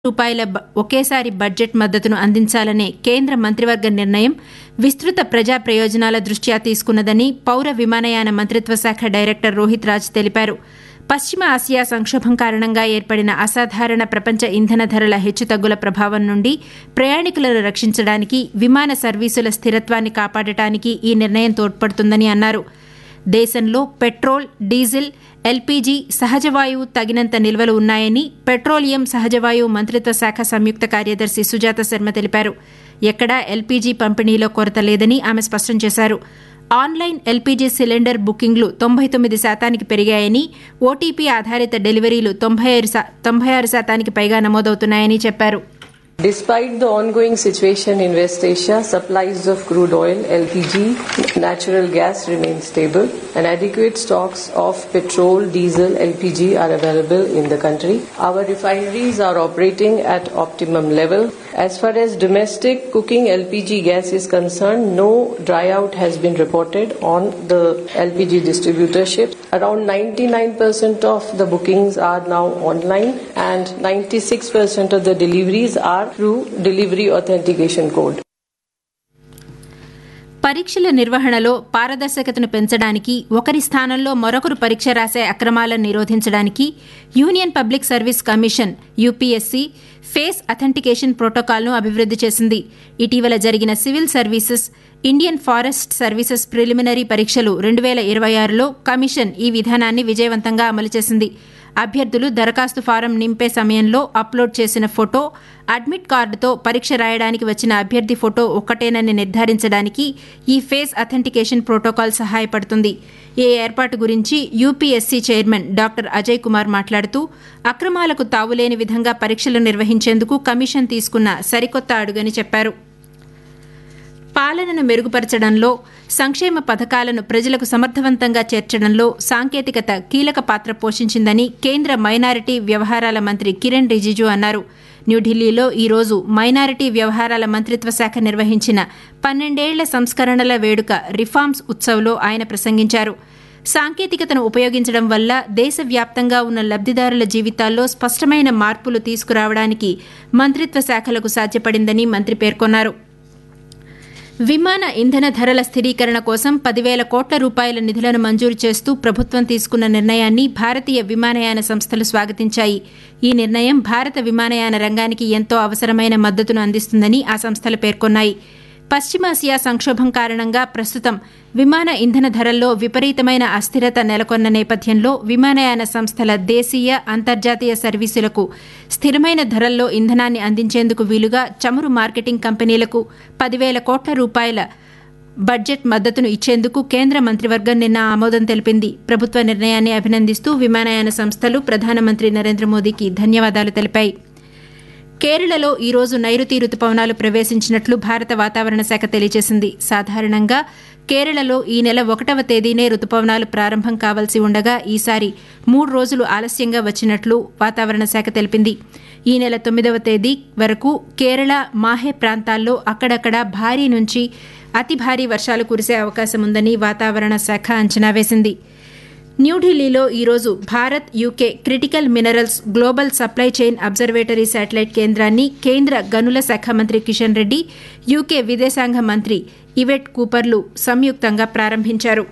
రూపాయల బ- ఒకేసారి బడ్జెట్ మద్దతును అందించాలనే కేంద్ర మంత్రివర్గ నిర్ణయం విస్తృత ప్రజా ప్రయోజనాల దృష్ట్యా తీసుకున్నదని పౌర విమానయాన మంత్రిత్వ శాఖ డైరెక్టర్ రోహిత్ రాజ్ తెలిపారు పశ్చిమ ఆసియా సంక్షోభం కారణంగా ఏర్పడిన అసాధారణ ప్రపంచ ఇంధన ధరల హెచ్చుతగ్గుల ప్రభావం నుండి ప్రయాణికులను రక్షించడానికి విమాన సర్వీసుల స్థిరత్వాన్ని కాపాడటానికి ఈ నిర్ణయం తోడ్పడుతుందని అన్నారు దేశంలో పెట్రోల్ డీజిల్ ఎల్పీజీ సహజవాయువు తగినంత నిల్వలు ఉన్నాయని పెట్రోలియం సహజవాయువు మంత్రిత్వ శాఖ సంయుక్త కార్యదర్శి సుజాత శర్మ తెలిపారు ఎక్కడా ఎల్పీజీ పంపిణీలో కొరత లేదని ఆమె స్పష్టం చేశారు ఆన్లైన్ ఎల్పీజీ సిలిండర్ బుకింగ్లు తొంభై తొమ్మిది శాతానికి పెరిగాయని ఓటీపీ ఆధారిత డెలివరీలు తొంభై ఆరు శా- తొంభై ఆరు శాతానికి పైగా నమోదవుతున్నాయని చెప్పారు Despite the ongoing situation in West Asia, supplies of crude oil, LPG, natural gas remain stable and adequate stocks of petrol, diesel, LPG are available in the country. Our refineries are operating at optimum level. As far as domestic cooking LPG gas is concerned, no dry out has been reported on the LPG distributorship. Around 99% of the bookings are now online and 96% of the deliveries are through delivery authentication code. పరీక్షల నిర్వహణలో పారదర్శకతను పెంచడానికి ఒకరి స్థానంలో మరొకరు పరీక్ష రాసే అక్రమాలను నిరోధించడానికి Union Public Service Commission UPSC face authentication ప్రోటోకాల్ను అభివృద్ది చేసింది ఇటీవల జరిగిన civil services Indian forest services preliminary పరీక్షలు రెండు వేల ఇరవై ఆరులో కమిషన్ ఈ విధానాన్ని విజయవంతంగా అమలు చేసింది అభ్యర్థులు దరఖాస్తు ఫారం నింపే సమయంలో అప్లోడ్ చేసిన ఫోటో అడ్మిట్ కార్డుతో పరీక్ష రాయడానికి వచ్చిన అభ్యర్థి ఫోటో ఒక్కటేనని నిర్ధారించడానికి ఈ ఫేస్ అథెంటికేషన్ ప్రోటోకాల్ సహాయపడుతుంది ఈ ఏర్పాటు గురించి UPSC chairman doctor Ajay Kumar మాట్లాడుతూ అక్రమాలకు తావులేని విధంగా పరీక్షలు నిర్వహించేందుకు కమిషన్ తీసుకున్న సరికొత్త అడుగని చెప్పారు పాలనను మెరుగుపరచడంలో సంక్షేమ పథకాలను ప్రజలకు సమర్థవంతంగా చేర్చడంలో సాంకేతికత కీలక పాత్ర పోషించిందని కేంద్ర మైనారిటీ వ్యవహారాల మంత్రి కిరణ్ రిజిజు అన్నారు న్యూఢిల్లీలో ఈరోజు మైనారిటీ వ్యవహారాల మంత్రిత్వ శాఖ నిర్వహించిన పన్నెండేళ్ల సంస్కరణల వేడుక రిఫార్మ్స్ ఉత్సవ్లో ఆయన ప్రసంగించారు సాంకేతికతను ఉపయోగించడం వల్ల దేశవ్యాప్తంగా ఉన్న లబ్దిదారుల జీవితాల్లో స్పష్టమైన మార్పులు తీసుకురావడానికి మంత్రిత్వ శాఖలకు సాధ్యపడిందని మంత్రి పేర్కొన్నారు విమాన ఇంధన ధరల స్థిరీకరణ కోసం పదివేల కోట్ల రూపాయల నిధులను మంజూరు చేస్తూ ప్రభుత్వం తీసుకున్న నిర్ణయాన్ని భారతీయ విమానయాన సంస్థలు స్వాగతించాయి ఈ నిర్ణయం భారత విమానయాన రంగానికి ఎంతో అవసరమైన మద్దతును అందిస్తుందని ఆ సంస్థలు పేర్కొన్నాయి పశ్చిమాసియా సంక్షోభం కారణంగా ప్రస్తుతం విమాన ఇంధన ధరల్లో విపరీతమైన అస్థిరత నెలకొన్న నేపథ్యంలో విమానయాన సంస్థల దేశీయ అంతర్జాతీయ సర్వీసులకు స్థిరమైన ధరల్లో ఇంధనాన్ని అందించేందుకు వీలుగా చమురు మార్కెటింగ్ కంపెనీలకు పదివేల కోట్ల రూపాయల బడ్జెట్ మద్దతును ఇచ్చేందుకు కేంద్ర మంత్రివర్గం నిన్న ఆమోదం తెలిపింది ప్రభుత్వ నిర్ణయాన్ని అభినందిస్తూ విమానయాన సంస్థలు ప్రధానమంత్రి నరేంద్ర మోదీకి ధన్యవాదాలు తెలిపాయి కేరళలో ఈ రోజు నైరుతి రుతుపవనాలు ప్రవేశించినట్లు భారత వాతావరణ శాఖ తెలియజేసింది సాధారణంగా కేరళలో ఈ నెల ఒకటవ తేదీనే రుతుపవనాలు ప్రారంభం కావాల్సి ఉండగా ఈసారి మూడు రోజులు ఆలస్యంగా వచ్చినట్లు వాతావరణ శాఖ తెలిపింది ఈ నెల తొమ్మిదవ తేదీ వరకు కేరళ మాహే ప్రాంతాల్లో అక్కడక్కడ భారీ నుంచి అతి భారీ వర్షాలు కురిసే అవకాశం ఉందని వాతావరణ శాఖ అంచనా వేసింది న్యూఢిల్లీలో ఈరోజు Bharat UK critical minerals global supply chain observatory satellite కేంద్రాన్ని కేంద్ర గనుల శాఖ మంత్రి కిషన్ రెడ్డి యూకే విదేశాంగ మంత్రి ఇవెట్ కూపర్లు సంయుక్తంగా ప్రారంభించారు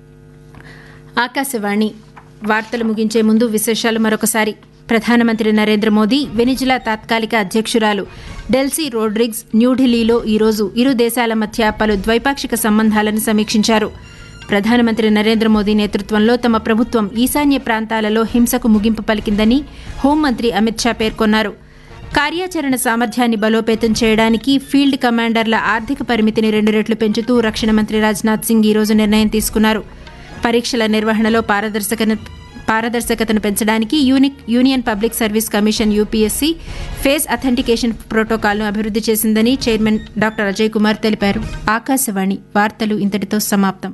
ఆకాశవాణి వార్తలు ముగించే ముందు విశేషాలు మరొకసారి ప్రధానమంత్రి నరేంద్ర మోదీ వెనిజులా తాత్కాలిక అధ్యక్షురాలు డెల్సీ రోడ్రిగ్స్ న్యూఢిల్లీలో ఈరోజు ఇరు దేశాల మధ్య పలు ద్వైపాక్షిక సంబంధాలను సమీక్షించారు ప్రధానమంత్రి నరేంద్ర మోదీ నేతృత్వంలో తమ ప్రభుత్వం ఈశాన్య ప్రాంతాలలో హింసకు ముగింపు పలికిందని హోంమంత్రి అమిత్ షా పేర్కొన్నారు కార్యాచరణ సామర్థ్యాన్ని బలోపేతం చేయడానికి ఫీల్డ్ కమాండర్ల ఆర్థిక పరిమితిని రెండు రెట్లు పెంచుతూ రక్షణ మంత్రి రాజ్నాథ్ సింగ్ ఈరోజు నిర్ణయం తీసుకున్నారు పరీక్షల నిర్వహణలో పారదర్శక పారదర్శకతను పెంచడానికి unique Union Public Service Commission UPSC face authentication ప్రోటోకాల్ను అభివృద్ది చేసిందని చైర్మన్ డాక్టర్ అజయ్ కుమార్ తెలిపారు ఆకాశవాణి వార్తలు ఇంతటితో సమాప్తం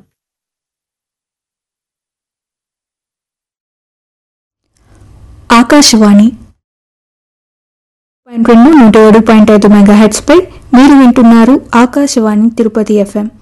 ఆకాశవాణి పాయింట్ రెండు నూట ఏడు పాయింట్ ఐదు మెగా పై మీరు వింటున్నారు ఆకాశవాణి తిరుపతి ఎఫ్ఎం